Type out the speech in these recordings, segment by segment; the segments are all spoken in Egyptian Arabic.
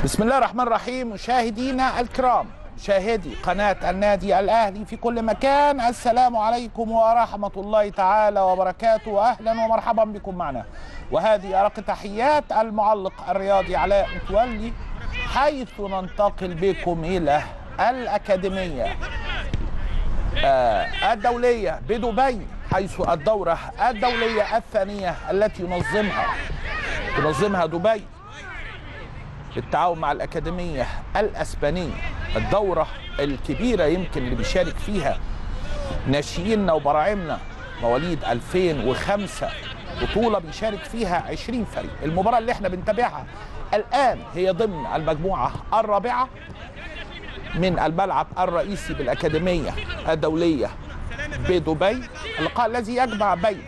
بسم الله الرحمن الرحيم مشاهدينا الكرام مشاهدي قناة النادي الأهلي في كل مكان السلام عليكم ورحمة الله تعالى وبركاته أهلا ومرحبا بكم معنا وهذه أرق تحيات المعلق الرياضي علاء متولي حيث ننتقل بكم إلى الأكاديمية آه الدولية بدبي حيث الدورة الدولية الثانية التي ينظمها تنظمها دبي بالتعاون مع الأكاديمية الأسبانية الدورة الكبيرة يمكن اللي بيشارك فيها ناشئيننا وبراعمنا مواليد 2005 بطولة بيشارك فيها 20 فريق المباراة اللي احنا بنتابعها الآن هي ضمن المجموعة الرابعة من الملعب الرئيسي بالأكاديمية الدولية بدبي اللقاء الذي يجمع بين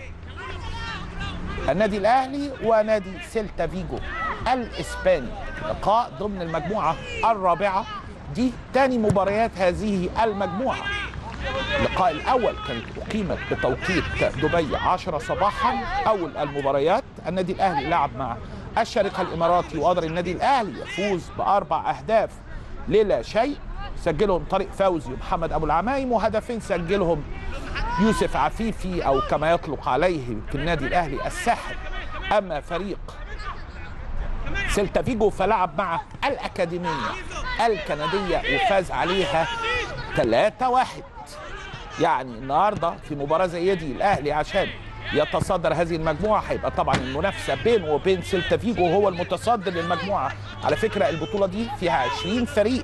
النادي الأهلي ونادي سيلتا فيجو الإسباني لقاء ضمن المجموعة الرابعة دي تاني مباريات هذه المجموعة اللقاء الأول كانت أقيمت بتوقيت دبي 10 صباحا أول المباريات النادي الأهلي لعب مع الشريق الإماراتي وقدر النادي الأهلي يفوز بأربع أهداف للا شيء سجلهم طارق فوزي ومحمد أبو العمايم وهدفين سجلهم يوسف عفيفي أو كما يطلق عليه في النادي الأهلي الساحر أما فريق سيلتا فيجو فلعب مع الأكاديمية الكندية وفاز عليها 3-1 يعني النهارده في مباراة زي دي الأهلي عشان يتصدر هذه المجموعة هيبقى طبعا المنافسة بينه وبين سيلتا فيجو هو المتصدر للمجموعة على فكرة البطولة دي فيها 20 فريق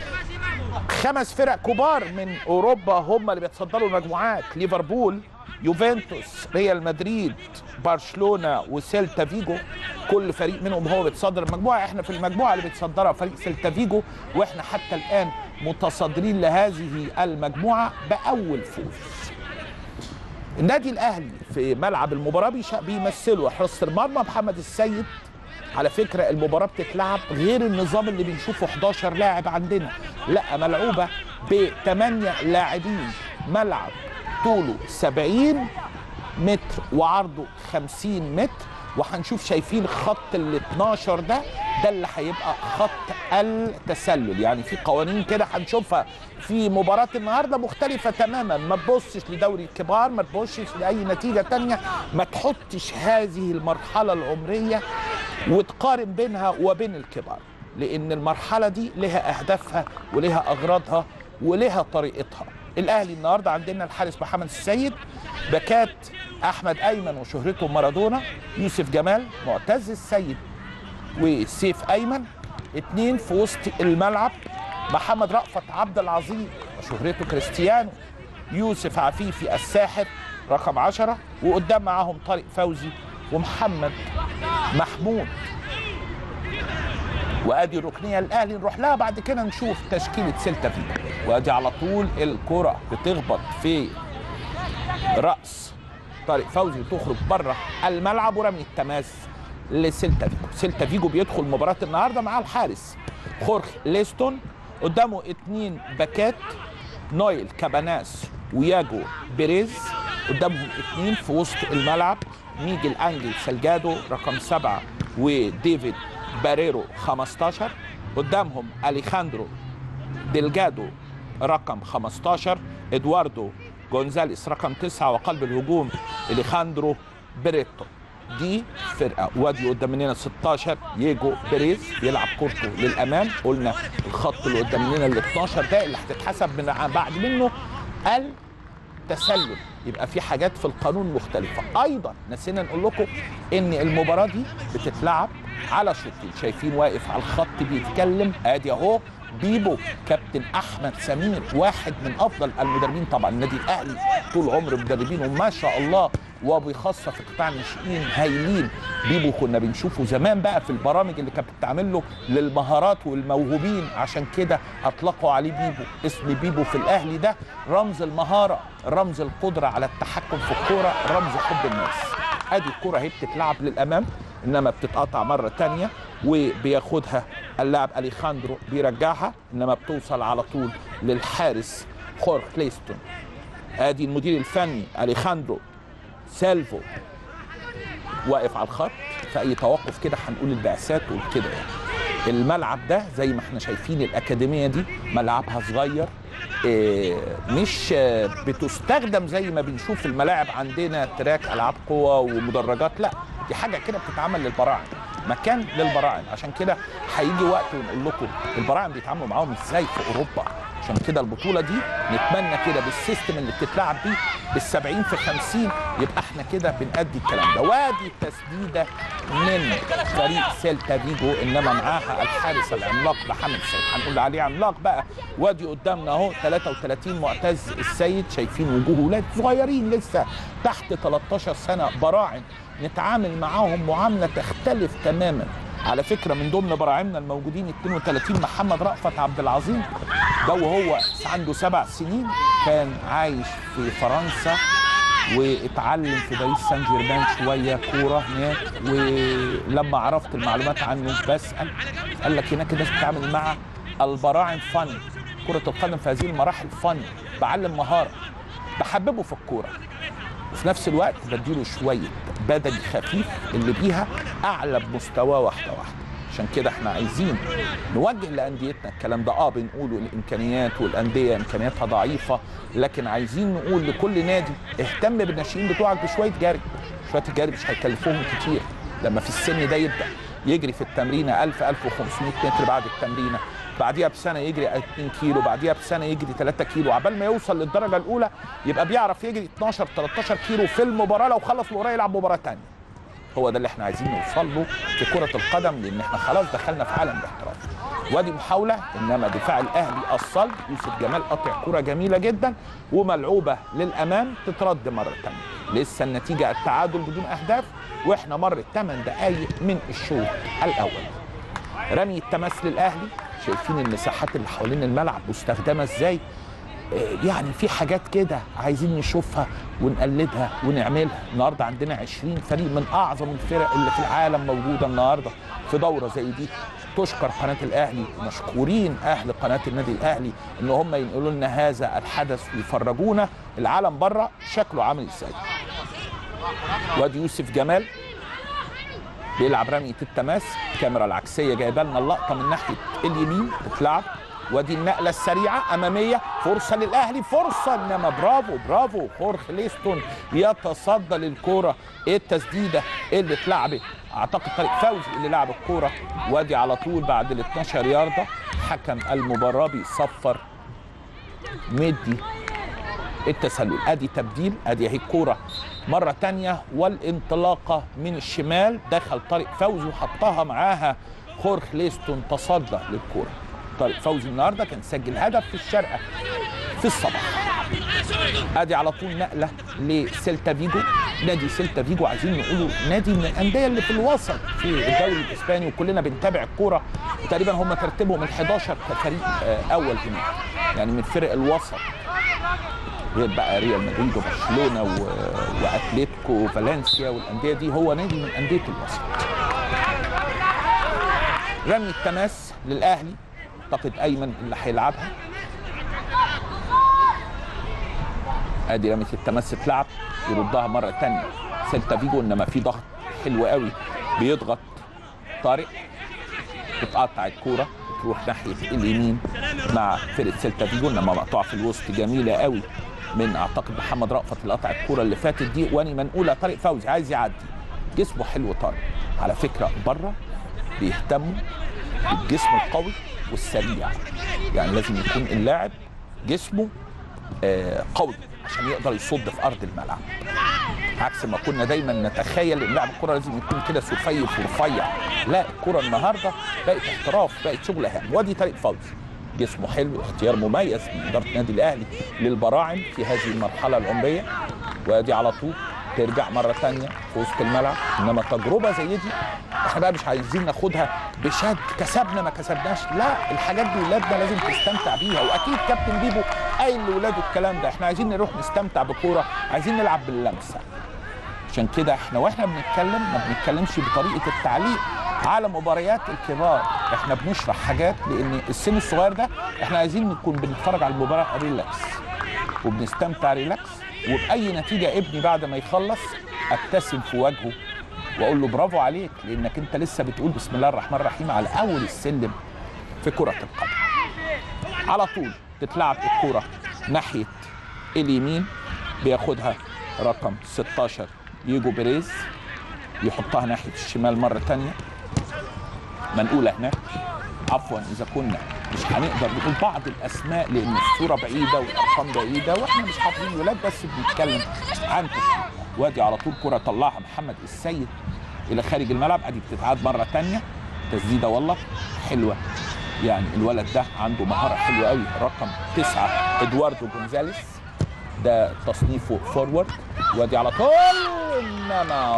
خمس فرق كبار من اوروبا هم اللي بيتصدروا المجموعات ليفربول يوفنتوس ريال مدريد برشلونه وسيلتا فيجو كل فريق منهم هو بيتصدر المجموعه احنا في المجموعه اللي بيتصدرها فريق سيلتا فيجو واحنا حتى الان متصدرين لهذه المجموعه باول فوز النادي الاهلي في ملعب المباراه بيمثله حراسه المرمى محمد السيد على فكره المباراه بتتلعب غير النظام اللي بنشوفه 11 لاعب عندنا لا ملعوبه ب 8 لاعبين ملعب طوله 70 متر وعرضه 50 متر وهنشوف شايفين خط ال 12 ده ده اللي هيبقى خط التسلل يعني في قوانين كده هنشوفها في مباراة النهارده مختلفة تماما ما تبصش لدوري الكبار ما تبصش لأي نتيجة تانية ما تحطش هذه المرحلة العمرية وتقارن بينها وبين الكبار لأن المرحلة دي لها أهدافها ولها أغراضها ولها طريقتها الأهلي النهارده عندنا الحارس محمد السيد باكات أحمد أيمن وشهرته مارادونا يوسف جمال معتز السيد وسيف أيمن اتنين في وسط الملعب محمد رأفت عبد العظيم وشهرته كريستيانو يوسف عفيفي الساحر رقم عشرة وقدام معاهم طارق فوزي ومحمد محمود وادي الركنيه الاهلي نروح لها بعد كده نشوف تشكيله سيلتا فيجو وادي على طول الكره بتخبط في راس طارق فوزي تخرج بره الملعب ورمي التماس لسيلتا فيجو سيلتا فيجو بيدخل مباراه النهارده مع الحارس خورخ ليستون قدامه اتنين باكات نويل كاباناس وياجو بيريز قدامهم اتنين في وسط الملعب ميجل انجل سلجادو رقم سبعة وديفيد باريرو 15 قدامهم اليخاندرو ديلجادو رقم 15 ادواردو جونزاليس رقم 9 وقلب الهجوم اليخاندرو بيريتو دي فرقه وادي قدام مننا 16 ييجو بيريز بيلعب كورته للامام قلنا الخط اللي قدام مننا ال 12 ده اللي هتتحسب من بعد منه التسلل يبقى في حاجات في القانون مختلفة أيضا نسينا نقول لكم إن المباراة دي بتتلعب على شوطين شايفين واقف على الخط بيتكلم ادي اهو بيبو كابتن احمد سمير واحد من افضل المدربين طبعا النادي الاهلي طول عمر مدربينه ما شاء الله وبخاصه في قطاع الناشئين هايلين بيبو كنا بنشوفه زمان بقى في البرامج اللي كانت بتعمل له للمهارات والموهوبين عشان كده اطلقوا عليه بيبو اسم بيبو في الاهلي ده رمز المهاره رمز القدره على التحكم في الكوره رمز حب الناس ادي الكوره اهي بتتلعب للامام انما بتتقطع مره تانية وبياخدها اللاعب اليخاندرو بيرجعها انما بتوصل على طول للحارس خورخ كليستون ادي المدير الفني اليخاندرو سالفو واقف على الخط في اي توقف كده هنقول البعثات وكده يعني الملعب ده زي ما احنا شايفين الاكاديميه دي ملعبها صغير إيه، مش آه، بتستخدم زي ما بنشوف الملاعب عندنا تراك العاب قوه ومدرجات لا دي حاجه كده بتتعمل للبراعم مكان للبراعم عشان كده هيجي وقت ونقول لكم البراعم بيتعاملوا معاهم ازاي في اوروبا عشان كده البطوله دي نتمنى كده بالسيستم اللي بتتلعب بيه بال70 في 50 يبقى احنا كده بنأدي الكلام ده وادي تسديده من فريق سيلتا فيجو انما معاها الحارس العملاق محمد سيد هنقول عليه عملاق بقى وادي قدامنا اهو 33 معتز السيد شايفين وجوه ولاد صغيرين لسه تحت 13 سنه براعم نتعامل معاهم معامله تختلف تماما على فكره من ضمن براعمنا الموجودين 32 محمد رأفت عبد العظيم ده وهو عنده سبع سنين كان عايش في فرنسا واتعلم في باريس سان جيرمان شويه كوره هناك ولما عرفت المعلومات عنه بسال قال لك هناك الناس بتتعامل مع البراعم فن كره القدم في هذه المراحل فن بعلم مهاره بحببه في الكوره وفي نفس الوقت بديله شويه بدني خفيف اللي بيها اعلى بمستواه واحده واحده عشان كده احنا عايزين نوجه لانديتنا الكلام ده اه بنقوله الامكانيات والانديه امكانياتها ضعيفه لكن عايزين نقول لكل نادي اهتم بالناشئين بتوعك بشويه جري شويه الجري مش هيكلفوهم كتير لما في السن ده يبدا يجري في التمرينه 1000 1500 متر بعد التمرينه بعديها بسنه يجري 2 كيلو بعديها بسنه يجري 3 كيلو عبال ما يوصل للدرجه الاولى يبقى بيعرف يجري 12 13 كيلو في المباراه لو خلص المباراه يلعب مباراه ثانيه هو ده اللي احنا عايزين نوصل له في كره القدم لان احنا خلاص دخلنا في عالم الاحتراف وادي محاوله انما دفاع الاهلي الصلب يوسف جمال قطع كره جميله جدا وملعوبه للامام تترد مره ثانيه لسه النتيجه التعادل بدون اهداف واحنا مرت 8 دقائق من الشوط الاول رمي التماس للاهلي شايفين المساحات اللي حوالين الملعب مستخدمه ازاي آه، يعني في حاجات كده عايزين نشوفها ونقلدها ونعملها النهارده عندنا 20 فريق من اعظم الفرق اللي في العالم موجوده النهارده في دوره زي دي تشكر قناه الاهلي مشكورين اهل قناه النادي الاهلي ان هم ينقلوا لنا هذا الحدث ويفرجونا العالم بره شكله عامل ازاي وادي يوسف جمال بيلعب رمية التماس الكاميرا العكسية جايبه لنا اللقطة من ناحية اليمين بتلعب ودي النقلة السريعة أمامية فرصة للأهلي فرصة إنما برافو برافو خورخ ليستون يتصدى للكورة إيه التسديدة اللي اتلعبت أعتقد طارق فوزي اللي لعب الكورة وادي على طول بعد ال 12 ياردة حكم المباراة بيصفر مدي التسلل ادي تبديل ادي اهي الكوره مره تانية والانطلاقه من الشمال دخل طارق فوزي وحطها معاها خورخ ليستون تصدى للكوره طارق فوزي النهارده كان سجل هدف في الشرقه في الصباح ادي على طول نقله لسيلتا فيجو نادي سيلتا فيجو عايزين نقوله نادي من الانديه اللي في الوسط في الدوري الاسباني وكلنا بنتابع الكوره تقريبا هم ترتيبهم ال 11 كفريق آه، اول هناك يعني من فرق الوسط غير بقى ريال مدريد وبرشلونه و... واتلتيكو وفالنسيا والانديه دي هو نادي من انديه الوسط. رمي التماس للاهلي اعتقد ايمن اللي هيلعبها. ادي رميه التماس تلعب يردها مره ثانيه سيلتا فيجو انما في ضغط حلو قوي بيضغط طارق تتقطع الكوره تروح ناحيه اليمين مع فرقه سيلتا فيجو انما مقطوعه في الوسط جميله قوي من اعتقد محمد رأفت اللي قطع الكوره اللي فاتت دي واني منقوله طارق فوزي عايز يعدي جسمه حلو طارق على فكره بره بيهتموا بالجسم القوي والسريع يعني لازم يكون اللاعب جسمه آه، قوي عشان يقدر يصد في ارض الملعب عكس ما كنا دايما نتخيل ان لاعب الكره لازم يكون كده سفيف ورفيع لا الكره النهارده بقت احتراف بقت شغل هام وادي طارق فوزي جسمه حلو اختيار مميز من اداره النادي الاهلي للبراعم في هذه المرحله العمريه وادي على طول ترجع مره ثانيه في وسط الملعب انما تجربه زي دي احنا بقى مش عايزين ناخدها بشد كسبنا ما كسبناش لا الحاجات دي ولادنا لازم تستمتع بيها واكيد كابتن بيبو قايل لاولاده الكلام ده احنا عايزين نروح نستمتع بكوره عايزين نلعب باللمسه عشان كده احنا واحنا بنتكلم ما بنتكلمش بطريقه التعليق على مباريات الكبار احنا بنشرح حاجات لان السن الصغير ده احنا عايزين نكون بنتفرج على المباراه ريلاكس وبنستمتع ريلاكس وباي نتيجه ابني بعد ما يخلص ابتسم في وجهه واقول له برافو عليك لانك انت لسه بتقول بسم الله الرحمن الرحيم على اول السلم في كره القدم على طول تتلعب الكره ناحيه اليمين بياخدها رقم 16 يجو بيريز يحطها ناحيه الشمال مره تانية منقوله هناك عفوا اذا كنا مش هنقدر نقول بعض الاسماء لان الصوره بعيده والارقام بعيده واحنا مش حافظين ولاد بس بنتكلم عن تشكيل وادي على طول كره طلعها محمد السيد الى خارج الملعب ادي بتتعاد مره تانية تسديده والله حلوه يعني الولد ده عنده مهاره حلوه قوي رقم تسعه ادواردو جونزاليس ده تصنيفه فورورد وادي على طول انما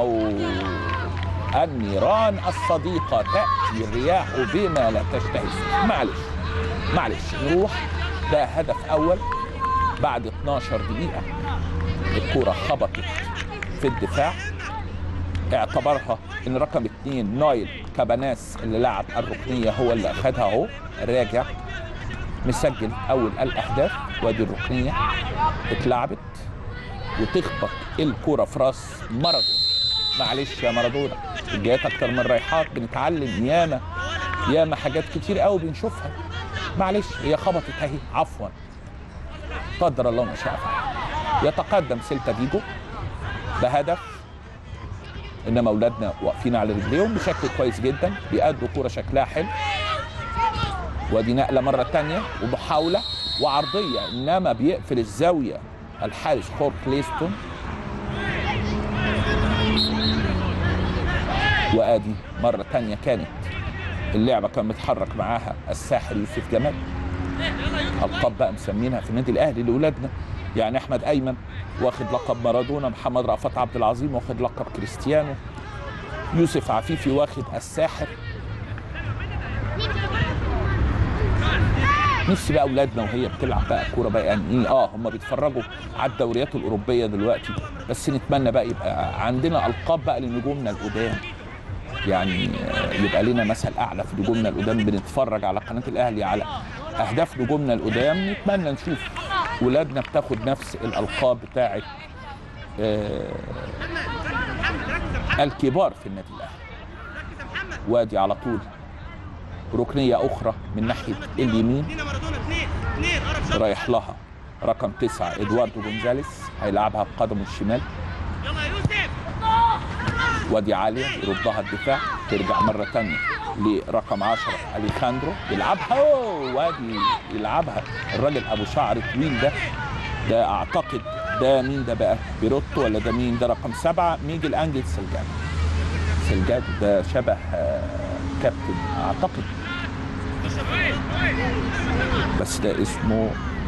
النيران الصديقة تأتي الرياح بما لا تشتهي السفن. معلش معلش نروح ده هدف أول بعد 12 دقيقة الكرة خبطت في الدفاع اعتبرها ان رقم اثنين نايل كاباناس اللي لعب الركنية هو اللي اخدها اهو راجع مسجل اول الاهداف وادي الركنية اتلعبت وتخبط الكرة في راس مارادونا معلش يا مارادونا الجهات اكتر من رايحات بنتعلم ياما ياما حاجات كتير قوي بنشوفها معلش هي خبطت اهي عفوا قدر الله ما شاء فعل يتقدم سيلتا فيجو بهدف انما اولادنا واقفين على رجليهم بشكل كويس جدا بيأدوا كوره شكلها حلو ودي نقله مره تانية ومحاوله وعرضيه انما بيقفل الزاويه الحارس خور كليستون وادي مره تانية كانت اللعبه كان متحرك معاها الساحر يوسف جمال القاب بقى مسمينها في النادي الاهلي لاولادنا يعني احمد ايمن واخد لقب مارادونا محمد رأفت عبد العظيم واخد لقب كريستيانو يوسف عفيفي واخد الساحر نفسي بقى اولادنا وهي بتلعب بقى كوره بقى يعني ايه اه هم بيتفرجوا على الدوريات الاوروبيه دلوقتي بس نتمنى بقى يبقى عندنا القاب بقى لنجومنا القدام يعني آه، يبقى لنا مثل اعلى في نجومنا القدام بنتفرج على قناه الاهلي على اهداف نجومنا القدام نتمنى نشوف ولادنا بتاخد نفس الالقاب بتاعه آه، الكبار في النادي الاهلي وادي على طول ركنيه اخرى من ناحيه اليمين رايح لها رقم تسعة ادواردو جونزاليس هيلعبها بقدمه الشمال وادي عالية يردها الدفاع ترجع مرة تانية لرقم 10 أليخاندرو يلعبها أوه، وادي يلعبها الراجل أبو شعر طويل ده ده أعتقد ده مين ده بقى بيروتو ولا ده مين ده رقم سبعة ميجل أنجل سلجادو سلجادو ده شبه آه، كابتن أعتقد بس ده اسمه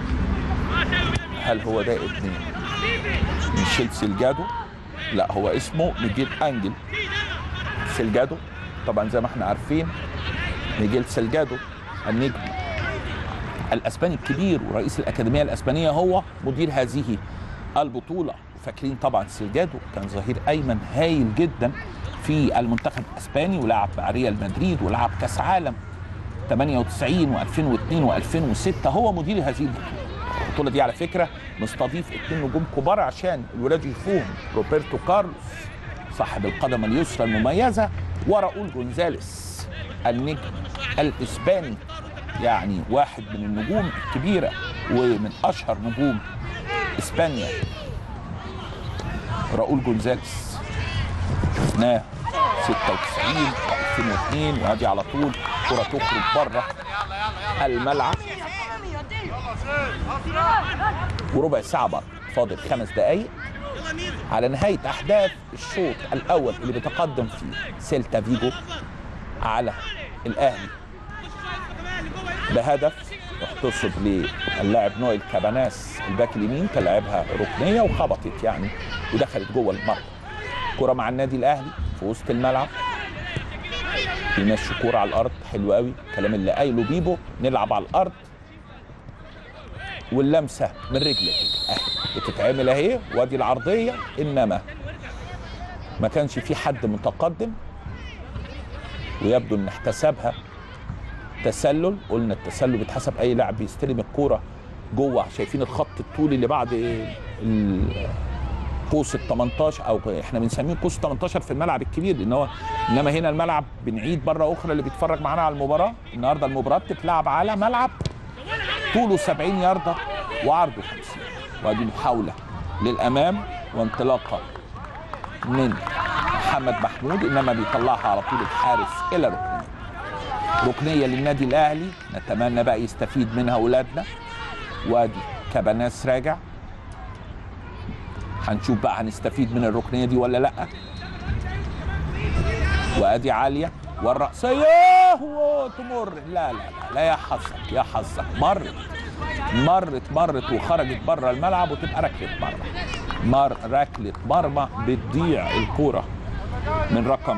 هل هو ده ابن ميشيل سيلجادو لا هو اسمه ميجيل انجل سيلجادو طبعا زي ما احنا عارفين ميجيل سيلجادو النجم الاسباني الكبير ورئيس الاكاديميه الاسبانيه هو مدير هذه البطوله وفاكرين طبعا سيلجادو كان ظهير ايمن هايل جدا في المنتخب الاسباني ولعب مع ريال مدريد ولعب كاس عالم 98 و2002 و2006 هو مدير هذه البطوله البطوله دي على فكره مستضيف اثنين نجوم كبار عشان الولاد يشوفوهم روبرتو كارلوس صاحب القدم اليسرى المميزه وراؤول جونزاليس النجم الاسباني يعني واحد من النجوم الكبيره ومن اشهر نجوم اسبانيا راؤول جونزاليس شفناه 96 2002 وادي على طول كره تخرج بره الملعب وربع ساعه بره فاضل خمس دقائق على نهايه احداث الشوط الاول اللي بيتقدم فيه سيلتا فيجو على الاهلي بهدف احتسب للاعب نويل كاباناس الباك اليمين كلاعبها ركنيه وخبطت يعني ودخلت جوه المرمى كره مع النادي الاهلي في وسط الملعب بيمشي كوره على الارض حلو قوي الكلام اللي قايله بيبو نلعب على الارض واللمسه من رجل اهي بتتعمل اهي وادي العرضيه انما ما كانش في حد متقدم ويبدو ان احتسبها تسلل قلنا التسلل بيتحسب اي لاعب بيستلم الكوره جوه شايفين الخط الطولي اللي بعد ال- قوس ال 18 او احنا بنسميه قوس 18 في الملعب الكبير لان هو انما هنا الملعب بنعيد مره اخرى اللي بيتفرج معانا على المباراه النهارده المباراه بتتلعب على ملعب طوله 70 يارده وعرضه 50 وادي محاوله للامام وانطلاقه من محمد محمود انما بيطلعها على طول الحارس الى ركنيه ركنيه للنادي الاهلي نتمنى بقى يستفيد منها اولادنا وادي كبناس راجع هنشوف بقى هنستفيد من الركنيه دي ولا لا وادي عاليه والرأسية وتمر لا لا لا لا يا حظك يا حظك مرت مرت مرت وخرجت بره الملعب وتبقى ركلة مرمى مر ركلة مرمى بتضيع الكورة من رقم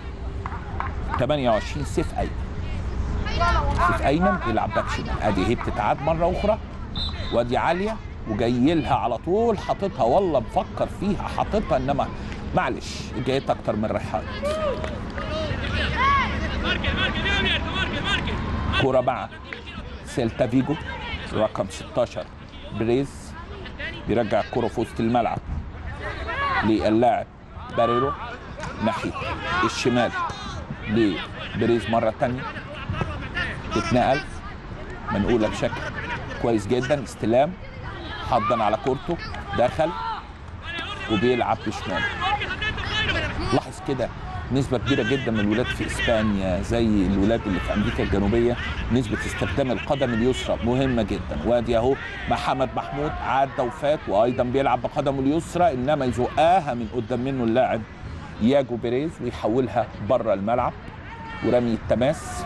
28 سيف ايمن سيف ايمن يلعب باك شمال ادي هي بتتعاد مره اخرى وادي عاليه وجاي لها على طول حاططها والله بفكر فيها حاططها انما معلش جايت اكتر من ريحان كرة مع سيلتا فيجو رقم 16 بريز بيرجع الكرة في وسط الملعب للاعب باريرو ناحية الشمال لبريز مرة تانية تتنقل منقولة بشكل كويس جدا استلام حضن على كورته دخل وبيلعب بشمال لاحظ كده نسبة كبيرة جدا من الولاد في اسبانيا زي الولاد اللي في امريكا الجنوبية نسبة استخدام القدم اليسرى مهمة جدا وادي اهو محمد محمود عدى وفات وايضا بيلعب بقدمه اليسرى انما يزقاها من قدام منه اللاعب ياجو بيريز ويحولها بره الملعب ورمي التماس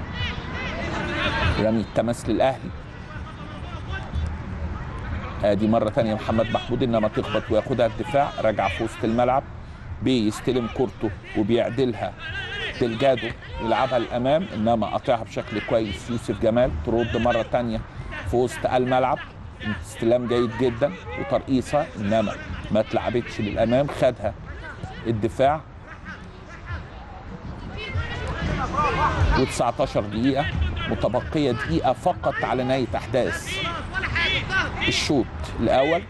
رمي التماس للاهلي ادي مره ثانيه محمد محمود انما تخبط وياخدها الدفاع راجع في وسط الملعب بيستلم كورته وبيعدلها دلجادو يلعبها الامام انما قاطعها بشكل كويس يوسف جمال ترد مره ثانيه في وسط الملعب استلام جيد جدا وترقيصه انما ما اتلعبتش للامام خدها الدفاع و19 دقيقه متبقيه دقيقه فقط على نهايه احداث الشوط الاول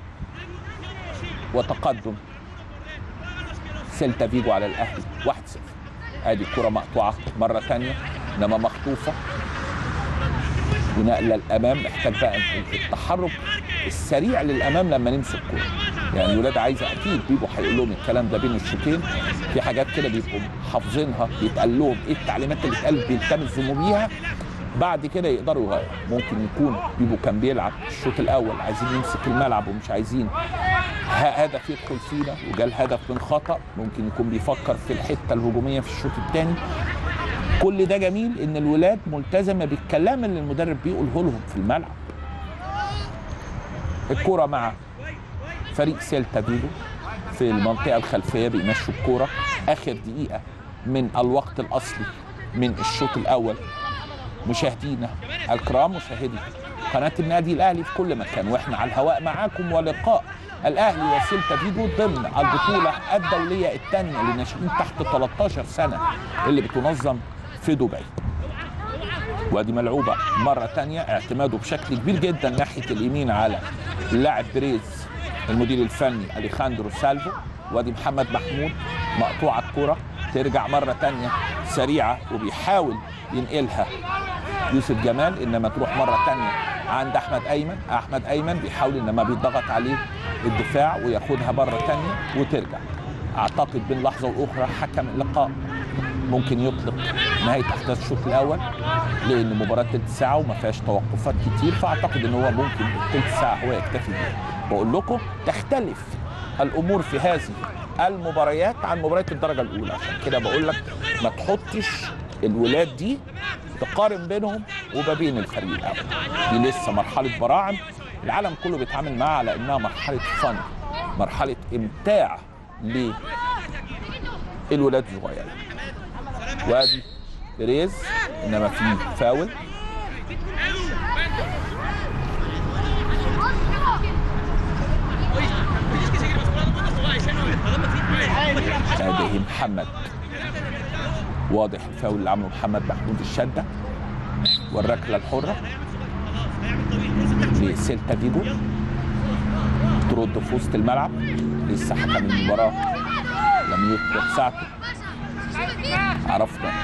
وتقدم سيلتا فيجو على الاهلي 1-0 ادي الكره مقطوعه مره ثانيه انما مخطوفه ونقله الامام محتاج بقى التحرك السريع للامام لما نمسك كوره يعني الولاد عايزه اكيد بيبو هيقول لهم الكلام ده بين الشوطين في حاجات كده بيبقوا حافظينها بيتقال لهم ايه التعليمات اللي اتقال بيلتمسوا بيها بعد كده يقدروا يغيروا ممكن يكون بيبو كان بيلعب الشوط الاول عايزين يمسك الملعب ومش عايزين هدف يدخل فينا وجال هدف من خطا ممكن يكون بيفكر في الحته الهجوميه في الشوط الثاني كل ده جميل ان الولاد ملتزمه بالكلام اللي المدرب بيقوله لهم في الملعب الكره مع فريق سيلتا فيجو في المنطقه الخلفيه بيمشوا الكوره اخر دقيقه من الوقت الاصلي من الشوط الاول مشاهدينا الكرام مشاهدي قناه النادي الاهلي في كل مكان واحنا على الهواء معاكم ولقاء الاهلي وسيلتا فيجو ضمن البطوله الدوليه الثانيه للناشئين تحت 13 سنه اللي بتنظم في دبي وادي ملعوبه مره ثانيه اعتماده بشكل كبير جدا ناحيه اليمين على اللاعب بريز المدير الفني اليخاندرو سالفو وادي محمد محمود مقطوعه الكره ترجع مره ثانيه سريعه وبيحاول ينقلها يوسف جمال انما تروح مره ثانيه عند احمد ايمن احمد ايمن بيحاول انما بيضغط عليه الدفاع وياخدها مره ثانيه وترجع اعتقد بين لحظه واخرى حكم اللقاء ممكن يطلق نهايه احداث الشوط الاول لان مباراه تلت ساعه وما فيهاش توقفات كتير فاعتقد ان هو ممكن التلت ساعه هو يكتفي بيها بقول لكم تختلف الامور في هذه المباريات عن مباريات الدرجه الاولى عشان كده بقول لك ما تحطش الولاد دي تقارن بينهم وما بين الفريق الاول دي لسه مرحله براعم العالم كله بيتعامل معاها على انها مرحله فن مرحله امتاع للولاد الصغيره وادي ريز انما في فاول ادي محمد واضح الفاول اللي عمله محمد محمود الشده والركله الحره لسيلتا فيجو ترد في وسط الملعب لسه حكم المباراه لم يطلق ساعته عرفنا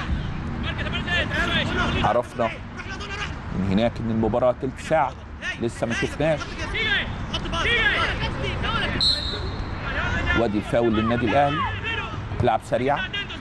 عرفنا من هناك ان المباراه تلت ساعه لسه ما شفناش وادي الفاول للنادي الاهلي لعب سريعه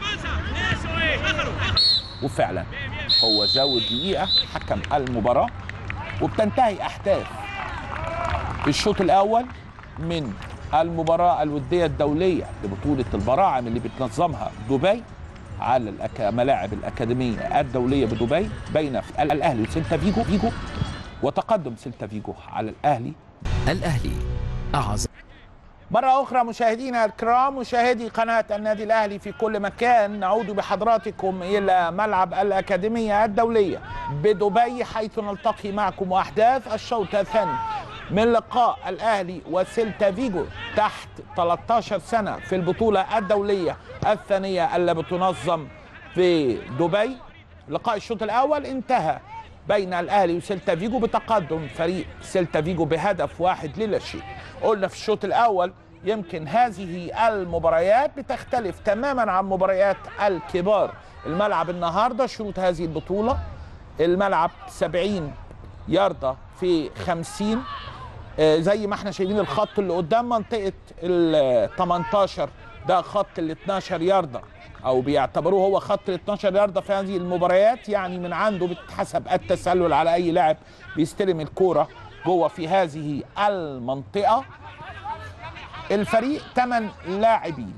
وفعلا هو زود دقيقه حكم المباراه وبتنتهي احداث الشوط الاول من المباراه الوديه الدوليه لبطوله البراعم اللي بتنظمها دبي على الأك... ملاعب الاكاديميه الدوليه بدبي بين الاهلي وسيلتا فيجو فيجو وتقدم سيلتا فيجو على الاهلي الأهلي أعظم مرة أخرى مشاهدينا الكرام مشاهدي قناة النادي الأهلي في كل مكان نعود بحضراتكم إلى ملعب الأكاديمية الدولية بدبي حيث نلتقي معكم وأحداث الشوط الثاني من لقاء الأهلي وسيلتا فيجو تحت 13 سنة في البطولة الدولية الثانية اللي بتنظم في دبي لقاء الشوط الأول انتهى بين الاهلي وسيلتا فيجو بتقدم فريق سيلتا فيجو بهدف واحد للا شيء قلنا في الشوط الاول يمكن هذه المباريات بتختلف تماما عن مباريات الكبار الملعب النهارده شروط هذه البطوله الملعب 70 ياردة في 50 آه، زي ما احنا شايفين الخط اللي قدام منطقه ال 18 ده خط ال 12 ياردة او بيعتبروه هو خط ال 12 ياردة في هذه المباريات يعني من عنده بتحسب التسلل على اي لاعب بيستلم الكوره جوه في هذه المنطقه الفريق 8 لاعبين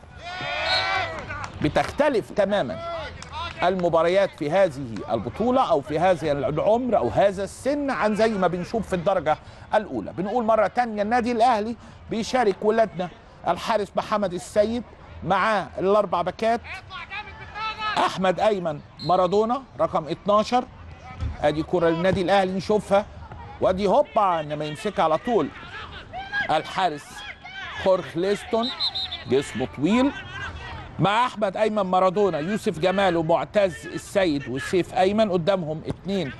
بتختلف تماما المباريات في هذه البطولة أو في هذا العمر أو هذا السن عن زي ما بنشوف في الدرجة الأولى بنقول مرة تانية النادي الأهلي بيشارك ولادنا الحارس محمد السيد معاه الأربع باكات أحمد أيمن مارادونا رقم 12 أدي كرة للنادي الأهلي نشوفها وأدي هوبا إنما يمسكها على طول الحارس خورخ ليستون جسمه طويل مع احمد ايمن مارادونا يوسف جمال ومعتز السيد وسيف ايمن قدامهم اتنين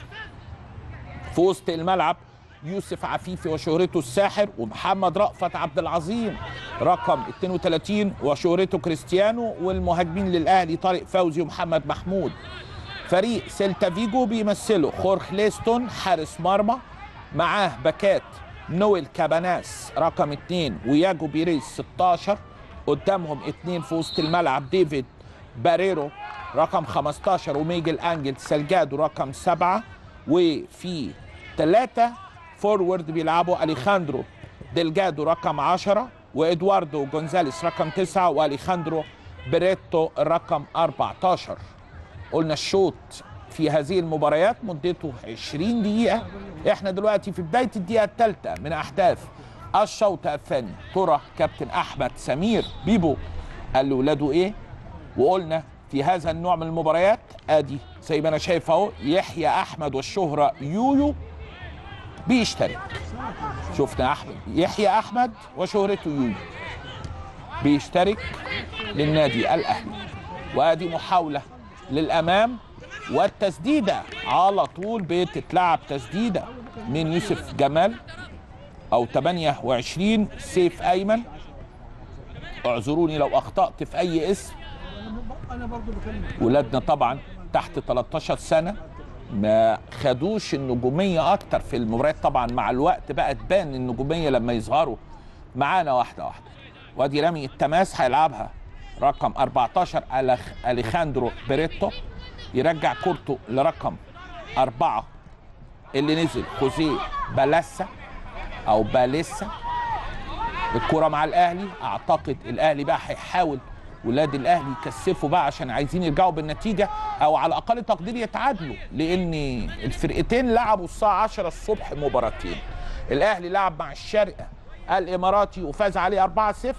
في وسط الملعب يوسف عفيفي وشهرته الساحر ومحمد رأفت عبد العظيم رقم 32 وشهرته كريستيانو والمهاجمين للاهلي طارق فوزي ومحمد محمود فريق سيلتا فيجو بيمثله خورخ ليستون حارس مرمى معاه باكات نويل كاباناس رقم 2 وياجو بيريز 16 قدامهم اتنين في وسط الملعب ديفيد باريرو رقم 15 وميجل انجل سالجادو رقم 7 وفي ثلاثة فورورد بيلعبوا اليخاندرو ديلجادو رقم 10 وادواردو جونزاليس رقم 9 واليخاندرو بريتو رقم 14 قلنا الشوط في هذه المباريات مدته 20 دقيقة احنا دلوقتي في بداية الدقيقة الثالثة من أحداث الشوط الثاني ترى كابتن أحمد سمير بيبو قال لولاده إيه وقلنا في هذا النوع من المباريات ادي زي ما انا شايف اهو يحيى احمد والشهره يويو بيشترك شفنا احمد يحيى احمد وشهرته يويو بيشترك للنادي الاهلي وادي محاوله للامام والتسديده على طول بتتلعب تسديده من يوسف جمال او 28 سيف ايمن اعذروني لو اخطات في اي اسم ولادنا طبعا تحت 13 سنه ما خدوش النجوميه اكتر في المباريات طبعا مع الوقت بقى تبان النجوميه لما يظهروا معانا واحده واحده وادي رامي التماس هيلعبها رقم 14 ألخ- اليخاندرو بيريتو يرجع كورته لرقم أربعة اللي نزل خوزيه بالاسا أو باليسا الكرة مع الأهلي أعتقد الأهلي بقى هيحاول ولاد الأهلي يكثفوا بقى عشان عايزين يرجعوا بالنتيجة أو على أقل تقدير يتعادلوا لأن الفرقتين لعبوا الساعة 10 الصبح مباراتين الأهلي لعب مع الشرقة الإماراتي وفاز عليه 4-0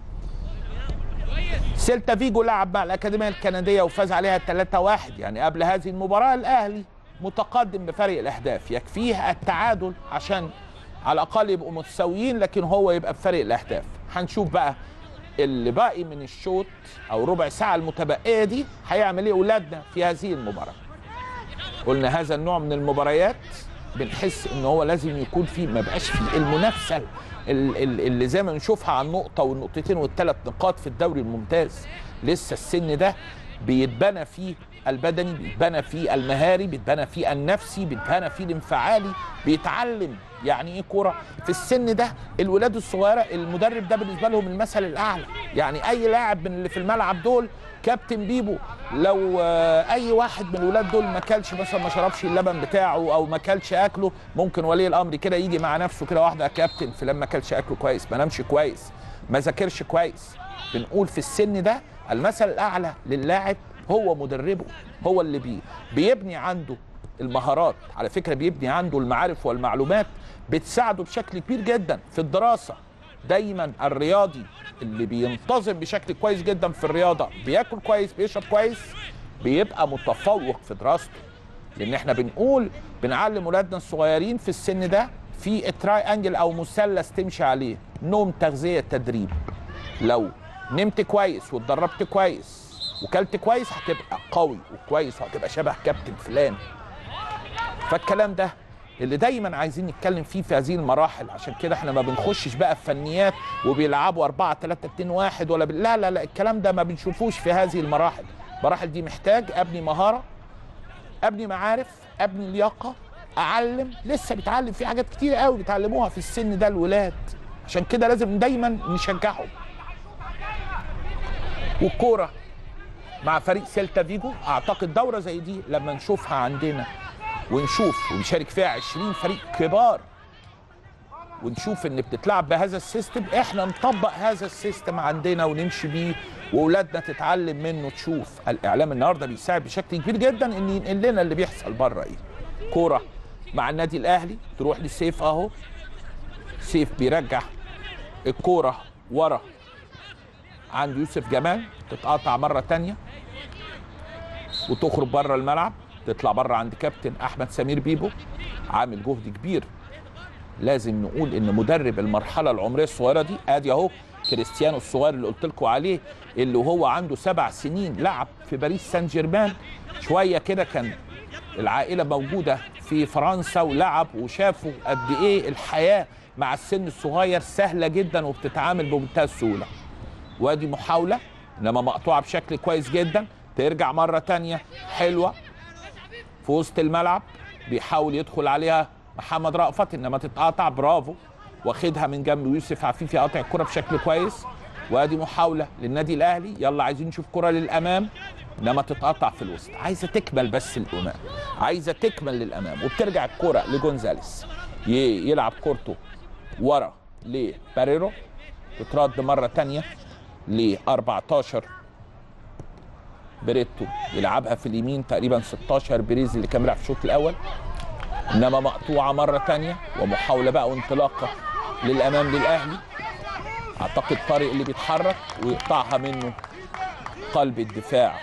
سيلتا فيجو لعب مع الأكاديمية الكندية وفاز عليها 3-1 يعني قبل هذه المباراة الأهلي متقدم بفرق الأهداف يكفيه التعادل عشان على الأقل يبقوا متساويين لكن هو يبقى بفرق الأهداف هنشوف بقى اللي باقي من الشوط أو ربع ساعة المتبقية دي هيعمل إيه أولادنا في هذه المباراة قلنا هذا النوع من المباريات بنحس ان هو لازم يكون فيه ما بقاش فيه المنافسه ال- ال- اللي زي ما نشوفها على النقطه والنقطتين والثلاث نقاط في الدوري الممتاز لسه السن ده بيتبنى فيه البدني بيتبنى فيه المهاري بيتبنى فيه النفسي بيتبنى فيه الانفعالي بيتعلم يعني ايه كوره في السن ده الولاد الصغيره المدرب ده بالنسبه لهم المثل الاعلى يعني اي لاعب من اللي في الملعب دول كابتن بيبو لو آه، اي واحد من الولاد دول ما كلش مثلا ما شربش اللبن بتاعه او ما كلش اكله ممكن ولي الامر كده يجي مع نفسه كده واحده يا كابتن فلان ما كلش اكله كويس ما نامش كويس ما ذاكرش كويس بنقول في السن ده المثل الاعلى للاعب هو مدربه هو اللي بي بيبني عنده المهارات على فكره بيبني عنده المعارف والمعلومات بتساعده بشكل كبير جدا في الدراسه دايما الرياضي اللي بينتظم بشكل كويس جدا في الرياضه بياكل كويس بيشرب كويس بيبقى متفوق في دراسته لان احنا بنقول بنعلم ولادنا الصغيرين في السن ده في تراي انجل او مثلث تمشي عليه نوم تغذيه تدريب لو نمت كويس واتدربت كويس وكلت كويس هتبقى قوي وكويس وهتبقى شبه كابتن فلان فالكلام ده اللي دايما عايزين نتكلم فيه في هذه المراحل عشان كده احنا ما بنخشش بقى في فنيات وبيلعبوا 4 3 2 1 ولا ب... لا لا لا الكلام ده ما بنشوفوش في هذه المراحل المراحل دي محتاج ابني مهاره ابني معارف ابني لياقه اعلم لسه بيتعلم في حاجات كتير قوي بيتعلموها في السن ده الولاد عشان كده لازم دايما نشجعهم والكوره مع فريق سيلتا فيجو اعتقد دوره زي دي لما نشوفها عندنا ونشوف وبيشارك فيها 20 فريق كبار ونشوف ان بتتلعب بهذا السيستم احنا نطبق هذا السيستم عندنا ونمشي بيه واولادنا تتعلم منه تشوف الاعلام النهارده بيساعد بشكل كبير جدا ان ينقل لنا اللي بيحصل بره ايه كوره مع النادي الاهلي تروح للسيف اهو سيف بيرجع الكوره ورا عند يوسف جمال تتقاطع مره تانية وتخرج بره الملعب تطلع بره عند كابتن احمد سمير بيبو عامل جهد كبير لازم نقول ان مدرب المرحله العمريه الصغيره دي ادي اهو كريستيانو الصغير اللي قلت لكم عليه اللي وهو عنده سبع سنين لعب في باريس سان جيرمان شويه كده كان العائله موجوده في فرنسا ولعب وشافوا قد ايه الحياه مع السن الصغير سهله جدا وبتتعامل بمنتهى السهوله وادي محاوله انما مقطوعه بشكل كويس جدا ترجع مره تانية حلوه في وسط الملعب بيحاول يدخل عليها محمد رأفت انما تتقاطع برافو واخدها من جنب يوسف عفيفي قاطع الكره بشكل كويس وادي محاوله للنادي الاهلي يلا عايزين نشوف كره للامام انما تتقطع في الوسط عايزه تكمل بس الامام عايزه تكمل للامام وبترجع الكره لجونزاليس ي- يلعب كورته ورا لباريرو تترد مره تانية ل 14 بريتو يلعبها في اليمين تقريبا 16 بريز اللي كان بيلعب في الشوط الاول انما مقطوعه مره تانية ومحاوله بقى وانطلاقه للامام للاهلي اعتقد طارق اللي بيتحرك ويقطعها منه قلب الدفاع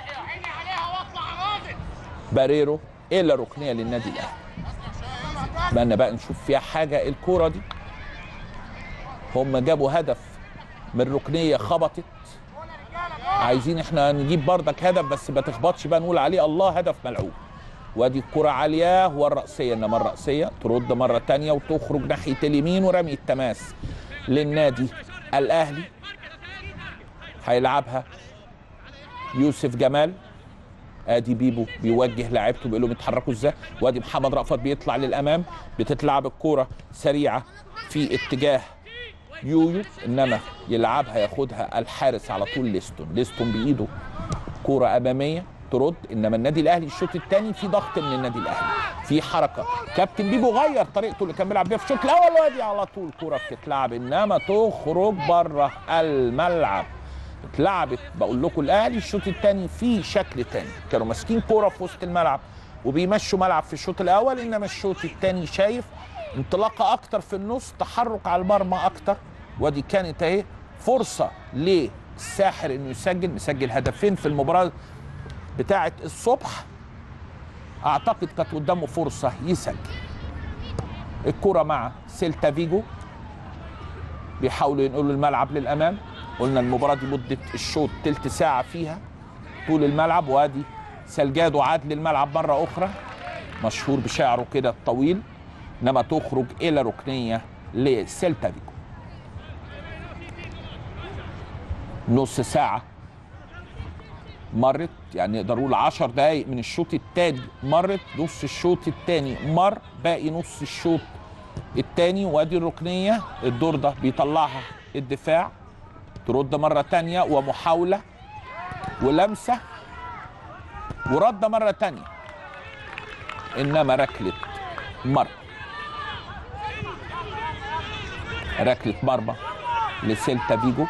باريرو الى ركنيه للنادي الاهلي اتمنى بقى نشوف فيها حاجه الكوره دي هم جابوا هدف من ركنيه خبطت عايزين احنا نجيب بردك هدف بس ما تخبطش بقى نقول عليه الله هدف ملعوب وادي الكرة عالية والرأسية انما الرأسية ترد مرة تانية وتخرج ناحية اليمين ورمي التماس للنادي الأهلي هيلعبها يوسف جمال ادي بيبو بيوجه لعيبته بيقول لهم اتحركوا ازاي وادي محمد رأفت بيطلع للامام بتتلعب الكوره سريعه في اتجاه يويو انما يلعبها ياخدها الحارس على طول ليستون ليستون بايده كوره اماميه ترد انما النادي الاهلي الشوط الثاني في ضغط من النادي الاهلي في حركه كابتن بيبو غير طريقته اللي كان بيلعب بيها في الشوط الاول وادي على طول كوره بتتلعب انما تخرج بره الملعب اتلعبت بقول لكم الاهلي الشوط الثاني في شكل ثاني كانوا ماسكين كوره في وسط الملعب وبيمشوا ملعب في الشوط الاول انما الشوط الثاني شايف انطلاقه اكتر في النص تحرك على المرمى اكتر ودي كانت اهي فرصه للساحر انه يسجل مسجل هدفين في المباراه بتاعه الصبح اعتقد كانت قدامه فرصه يسجل الكره مع سيلتا فيجو بيحاولوا ينقلوا الملعب للامام قلنا المباراه دي مده الشوط تلت ساعه فيها طول الملعب وادي سلجادو عاد للملعب مره اخرى مشهور بشعره كده الطويل انما تخرج الى ركنيه لسيلتا فيجو نص ساعه مرت يعني نقدر نقول 10 دقايق من الشوط الثاني مرت نص الشوط الثاني مر باقي نص الشوط الثاني وادي الركنيه الدور ده بيطلعها الدفاع ترد مره تانية ومحاوله ولمسه ورد مره تانية انما ركله مرمى ركله مرمى لسيلتا فيجو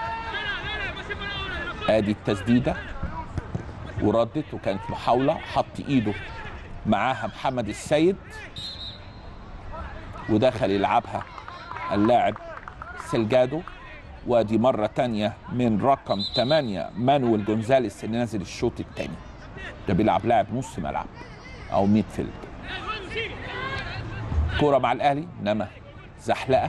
ادي التسديده وردت وكانت محاوله حط ايده معاها محمد السيد ودخل يلعبها اللاعب سلجادو ودي مرة تانية من رقم 8 مانويل جونزاليس اللي نازل الشوط الثاني ده بيلعب لاعب نص ملعب او ميدفيلد كورة مع الاهلي انما زحلقة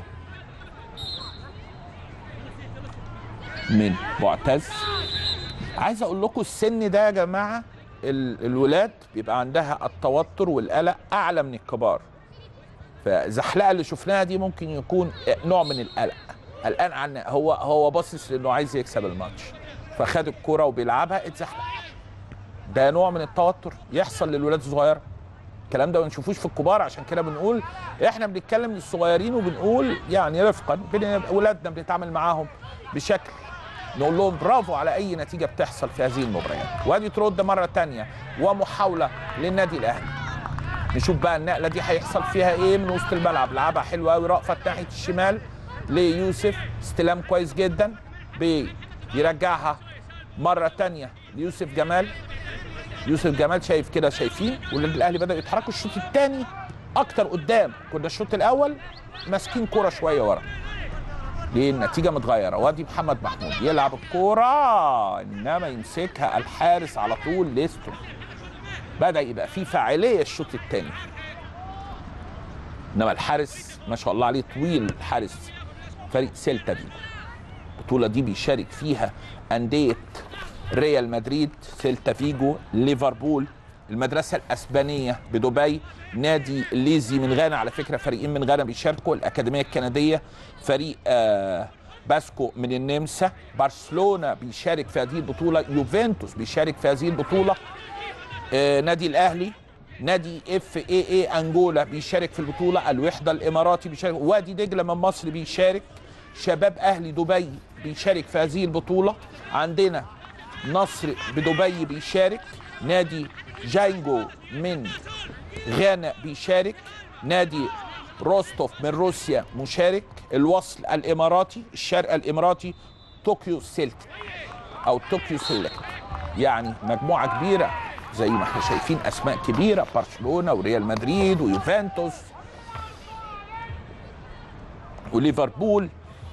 من معتز عايز اقول لكم السن ده يا جماعه ال- الولاد بيبقى عندها التوتر والقلق اعلى من الكبار فالزحلقه اللي شفناها دي ممكن يكون نوع من القلق قلقان عن هو هو باصص لانه عايز يكسب الماتش فخد الكرة وبيلعبها اتزحلق ده نوع من التوتر يحصل للولاد الصغيره الكلام ده ما بنشوفوش في الكبار عشان كده بنقول احنا بنتكلم للصغيرين وبنقول يعني رفقا بين اولادنا بنتعامل معاهم بشكل نقول لهم برافو على اي نتيجه بتحصل في هذه المباريات وادي ترد مره تانية ومحاوله للنادي الاهلي نشوف بقى النقله دي هيحصل فيها ايه من وسط الملعب لعبها حلوه قوي رأفت ناحيه الشمال ليوسف استلام كويس جدا بيرجعها مره تانية ليوسف جمال يوسف جمال شايف كده شايفين والنادي الاهلي بدأ يتحركوا الشوط الثاني اكتر قدام كنا الشوط الاول ماسكين كوره شويه ورا ليه النتيجه متغيره وادي محمد محمود يلعب الكوره انما يمسكها الحارس على طول ليستون بدا يبقى في فاعليه الشوط الثاني انما الحارس ما شاء الله عليه طويل الحارس فريق سيلتا فيجو البطوله دي بيشارك فيها انديه ريال مدريد سيلتا فيجو ليفربول المدرسه الاسبانيه بدبي نادي ليزي من غانا على فكره فريقين من غانا بيشاركوا الاكاديميه الكنديه فريق آه باسكو من النمسا برشلونه بيشارك في هذه البطوله يوفنتوس بيشارك في هذه البطوله آه نادي الاهلي نادي اف اي اي انجولا بيشارك في البطوله الوحده الاماراتي بيشارك وادي دجله من مصر بيشارك شباب اهلي دبي بيشارك في هذه البطوله عندنا نصر بدبي بيشارك نادي جاينجو من غانا بيشارك نادي روستوف من روسيا مشارك الوصل الاماراتي الشرق الاماراتي طوكيو سيلت او طوكيو سيلكت يعني مجموعه كبيره زي ما احنا شايفين اسماء كبيره برشلونه وريال مدريد ويوفنتوس وليفربول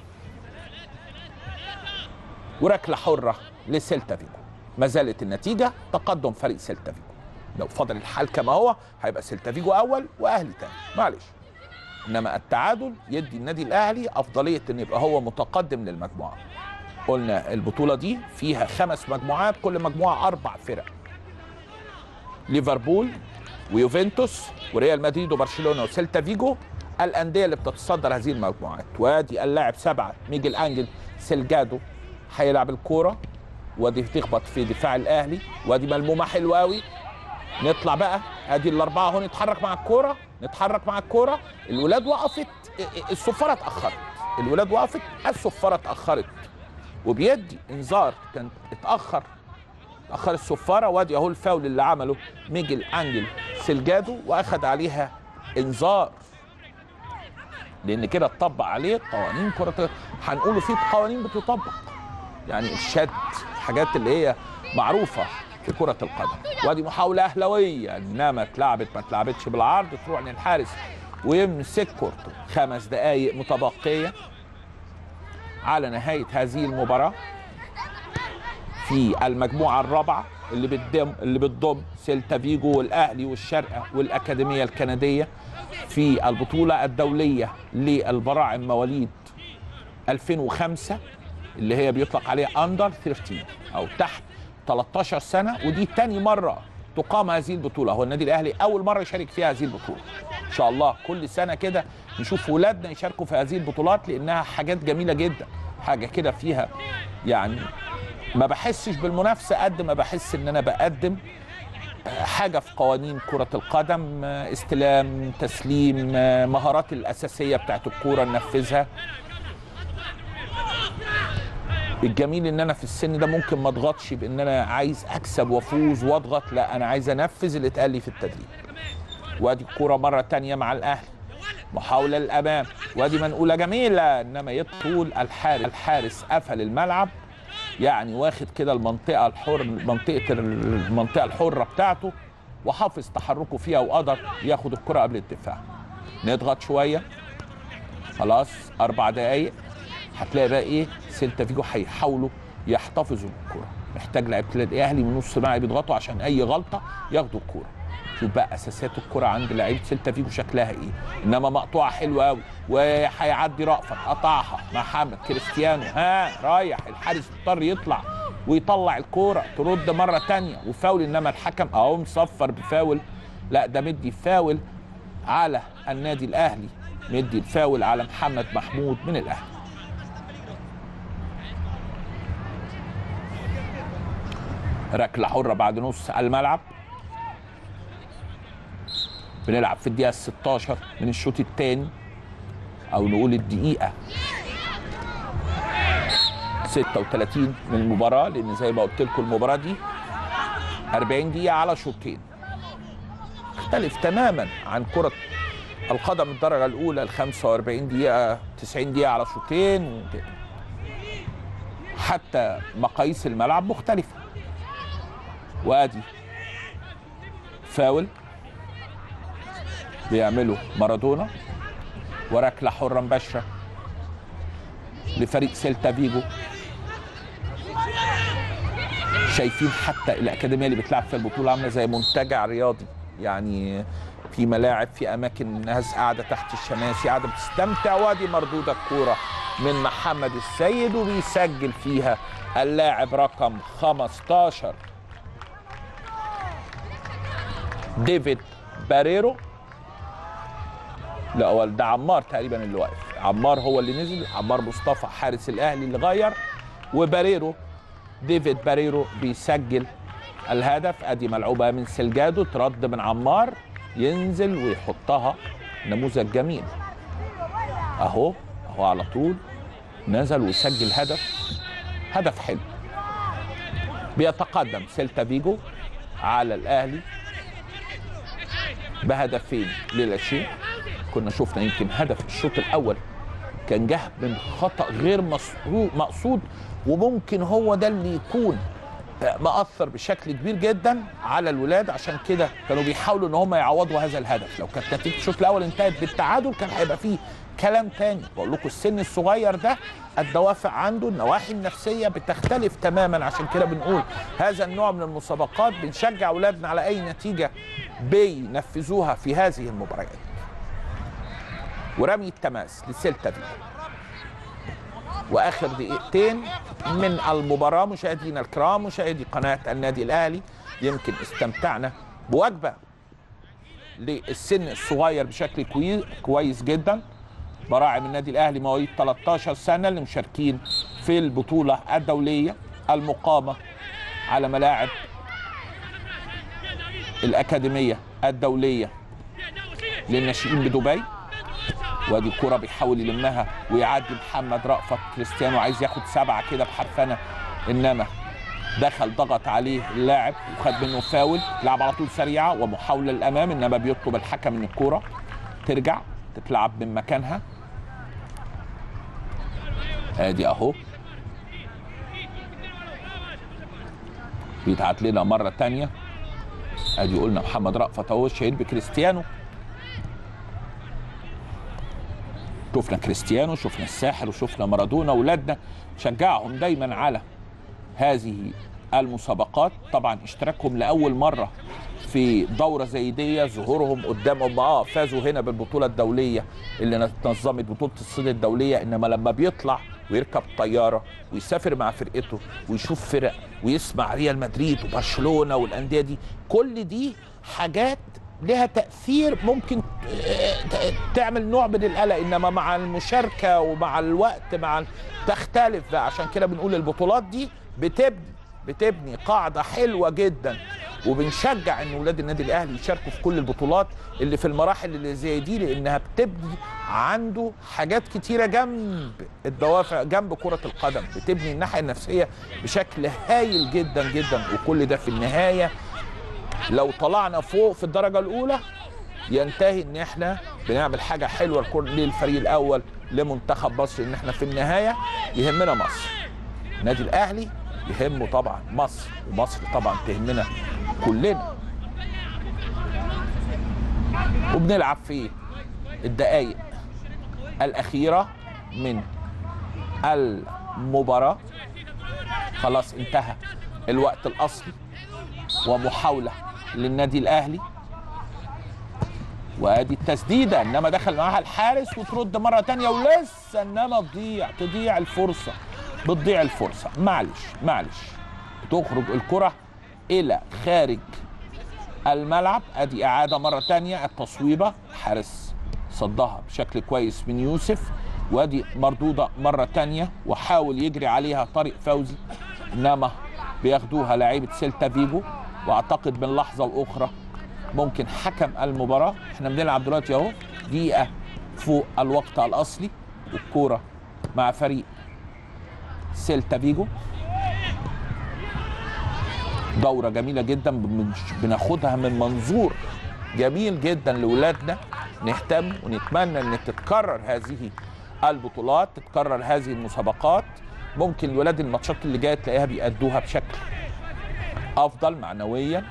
وركله حره لسيلتا فيجو ما زالت النتيجه تقدم فريق سيلتا فيجو لو فضل الحال كما هو هيبقى سيلتا فيجو اول واهلي تاني معلش انما التعادل يدي النادي الاهلي افضليه ان يبقى هو متقدم للمجموعه قلنا البطوله دي فيها خمس مجموعات كل مجموعه اربع فرق ليفربول ويوفنتوس وريال مدريد وبرشلونه وسيلتا فيجو الانديه اللي بتتصدر هذه المجموعات وادي اللاعب سبعه ميجل انجل سيلجادو هيلعب الكوره ودي تخبط في دفاع الاهلي وادي ملمومه حلوه قوي نطلع بقى ادي الاربعه اهو نتحرك مع الكوره نتحرك مع الكوره الولاد وقفت الصفاره اتاخرت الولاد وقفت الصفاره اتاخرت وبيدي انذار كان اتاخر اتاخر الصفاره وادي اهو الفاول اللي عمله ميجل انجل سيلجادو واخد عليها انذار لان كده اتطبق عليه قوانين كره هنقوله في قوانين بتطبق يعني الشد حاجات اللي هي معروفه في كرة القدم وادي محاولة أهلوية إنما اتلعبت ما اتلعبتش بالعرض تروح للحارس ويمسك كورته خمس دقايق متبقية على نهاية هذه المباراة في المجموعة الرابعة اللي بتضم اللي بتضم سيلتا فيجو والأهلي والشرقة والأكاديمية الكندية في البطولة الدولية للبراعم مواليد 2005 اللي هي بيطلق عليها اندر 13 او تحت 13 سنه ودي تاني مره تقام هذه البطوله هو النادي الاهلي اول مره يشارك فيها هذه البطوله ان شاء الله كل سنه كده نشوف ولادنا يشاركوا في هذه البطولات لانها حاجات جميله جدا حاجه كده فيها يعني ما بحسش بالمنافسه قد ما بحس ان انا بقدم حاجه في قوانين كره القدم استلام تسليم مهارات الاساسيه بتاعت الكوره ننفذها الجميل ان انا في السن ده ممكن ما اضغطش بان انا عايز اكسب وافوز واضغط لا انا عايز انفذ اللي اتقال لي في التدريب وادي الكوره مره تانية مع الاهلي محاوله للامام وادي منقوله جميله انما يطول الحارس الحارس قفل الملعب يعني واخد كده المنطقه الحر منطقه المنطقه الحره بتاعته وحافظ تحركه فيها وقدر ياخد الكره قبل الدفاع نضغط شويه خلاص اربع دقايق هتلاقي بقى ايه سيلتا فيجو هيحاولوا يحتفظوا بالكوره محتاج لعيبه الاهلي من نص ملعب بيضغطوا عشان اي غلطه ياخدوا الكوره شوف بقى اساسات الكره عند لعيبه سيلتا فيجو شكلها ايه انما مقطوعه حلوه قوي وهيعدي رأفت قطعها محمد كريستيانو ها رايح الحارس اضطر يطلع ويطلع الكوره ترد مره تانية وفاول انما الحكم اهو مصفر بفاول لا ده مدي فاول على النادي الاهلي مدي الفاول على محمد محمود من الاهلي ركله حره بعد نص الملعب بنلعب في الدقيقه 16 من الشوط الثاني او نقول الدقيقه 36 من المباراه لان زي ما قلت لكم المباراه دي 40 دقيقه على شوطين تختلف تماما عن كره القدم الدرجه الاولى ال 45 دقيقه 90 دقيقه على شوطين وكده حتى مقاييس الملعب مختلفه وادي فاول بيعمله مارادونا وركله حره مباشره لفريق سيلتا فيجو شايفين حتى الاكاديميه اللي بتلعب في البطوله عامله زي منتجع رياضي يعني في ملاعب في اماكن ناس قاعده تحت الشماسي قاعده بتستمتع وادي مردوده الكوره من محمد السيد وبيسجل فيها اللاعب رقم 15 ديفيد باريرو لا هو ده عمار تقريبا اللي واقف عمار هو اللي نزل عمار مصطفى حارس الاهلي اللي غير وباريرو ديفيد باريرو بيسجل الهدف ادي ملعوبه من سلجادو ترد من عمار ينزل ويحطها نموذج جميل اهو اهو على طول نزل وسجل هدف هدف حلو بيتقدم سيلتا فيجو على الاهلي بهدفين للا شيء كنا شفنا يمكن هدف الشوط الاول كان جه من خطا غير مقصود وممكن هو ده اللي يكون مأثر بشكل كبير جدا على الولاد عشان كده كانوا بيحاولوا ان هم يعوضوا هذا الهدف لو كانت نتيجه الشوط الاول انتهت بالتعادل كان هيبقى فيه كلام تاني بقول لكم السن الصغير ده الدوافع عنده النواحي النفسيه بتختلف تماما عشان كده بنقول هذا النوع من المسابقات بنشجع اولادنا على اي نتيجه بينفذوها في هذه المباريات ورمي التماس لسيلتا فيجو واخر دقيقتين من المباراه مشاهدينا الكرام مشاهدي قناه النادي الاهلي يمكن استمتعنا بوجبه للسن الصغير بشكل كويس جدا براعم النادي الاهلي مواليد 13 سنه اللي مشاركين في البطوله الدوليه المقامه على ملاعب الاكاديميه الدوليه للناشئين بدبي وادي الكرة بيحاول يلمها ويعدي محمد رأفت كريستيانو عايز ياخد سبعة كده بحرفنة انما دخل ضغط عليه اللاعب وخد منه فاول لعب على طول سريعة ومحاولة للأمام انما بيطلب الحكم ان الكرة ترجع تتلعب من مكانها ادي اهو بيتعاد لنا مرة تانية ادي قلنا محمد رأفت اهو شهير بكريستيانو شفنا كريستيانو شفنا الساحر وشفنا مارادونا اولادنا شجعهم دايما على هذه المسابقات طبعا اشتراكهم لاول مره في دوره زي دي ظهورهم قدامهم اه فازوا هنا بالبطوله الدوليه اللي نظمت بطوله الصيد الدوليه انما لما بيطلع ويركب طياره ويسافر مع فرقته ويشوف فرق ويسمع ريال مدريد وبرشلونه والانديه دي كل دي حاجات لها تاثير ممكن ت- تعمل نوع من القلق انما مع المشاركه ومع الوقت مع تختلف بقى عشان كده بنقول البطولات دي بتبني بتبني قاعده حلوه جدا وبنشجع ان ولاد النادي الاهلي يشاركوا في كل البطولات اللي في المراحل اللي زي دي لانها بتبني عنده حاجات كتيره جنب الدوافع جنب كره القدم بتبني الناحيه النفسيه بشكل هايل جدا جدا وكل ده في النهايه لو طلعنا فوق في الدرجه الاولى ينتهي ان احنا بنعمل حاجه حلوه لكل- للفريق الاول لمنتخب مصر ان احنا في النهايه يهمنا مصر النادي الاهلي يهمه طبعا مصر ومصر طبعا تهمنا كلنا وبنلعب في الدقائق الاخيره من المباراه خلاص انتهى الوقت الاصلي ومحاوله للنادي الاهلي وادي التسديده انما دخل معاها الحارس وترد مره تانية ولسه انما تضيع تضيع الفرصه بتضيع الفرصه معلش معلش بتخرج الكره الى خارج الملعب ادي اعاده مره تانية التصويبه حارس صدها بشكل كويس من يوسف وادي مردوده مره تانية وحاول يجري عليها طارق فوزي انما بياخدوها لعيبه سيلتا فيجو واعتقد من لحظه واخرى ممكن حكم المباراه احنا بنلعب دلوقتي اهو دقيقه فوق الوقت الاصلي والكوره مع فريق سيلتا فيجو دورة جميلة جدا بن- بناخدها من منظور جميل جدا لولادنا نهتم ونتمنى ان تتكرر هذه البطولات تتكرر هذه المسابقات ممكن الولاد الماتشات اللي جايه تلاقيها بيأدوها بشكل افضل معنويا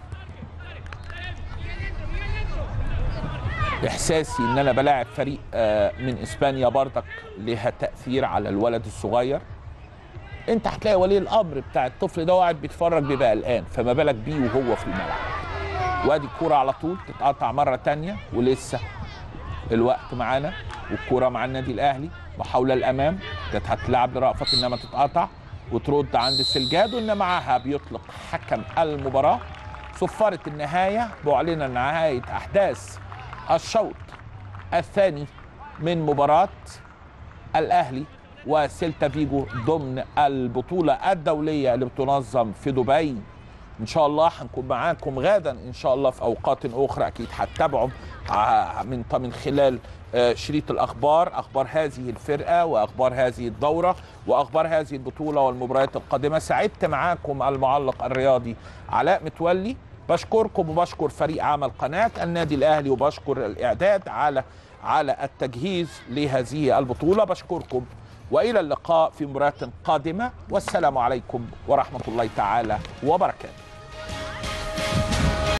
احساسي ان انا بلاعب فريق آه، من اسبانيا بردك لها تاثير على الولد الصغير انت هتلاقي ولي الامر بتاع الطفل ده قاعد بيتفرج بيبقى قلقان فما بالك بيه وهو في الملعب وادي الكوره على طول تتقطع مره تانية ولسه الوقت معانا والكوره مع النادي الاهلي محاوله الامام كانت هتلعب لرأفت انما تتقطع وترد عند السلجاد وان معاها بيطلق حكم المباراه صفاره النهايه معلنا نهايه احداث الشوط الثاني من مباراه الاهلي وسيلتا فيجو ضمن البطوله الدوليه اللي بتنظم في دبي ان شاء الله هنكون معاكم غدا ان شاء الله في اوقات اخرى اكيد هتتابعوا ع- من من خلال آه، شريط الاخبار اخبار هذه الفرقه واخبار هذه الدوره واخبار هذه البطوله والمباريات القادمه سعدت معاكم المعلق الرياضي علاء متولي بشكركم وبشكر فريق عمل قناه النادي الاهلي وبشكر الاعداد على على التجهيز لهذه البطوله بشكركم والى اللقاء في مباراه قادمه والسلام عليكم ورحمه الله تعالى وبركاته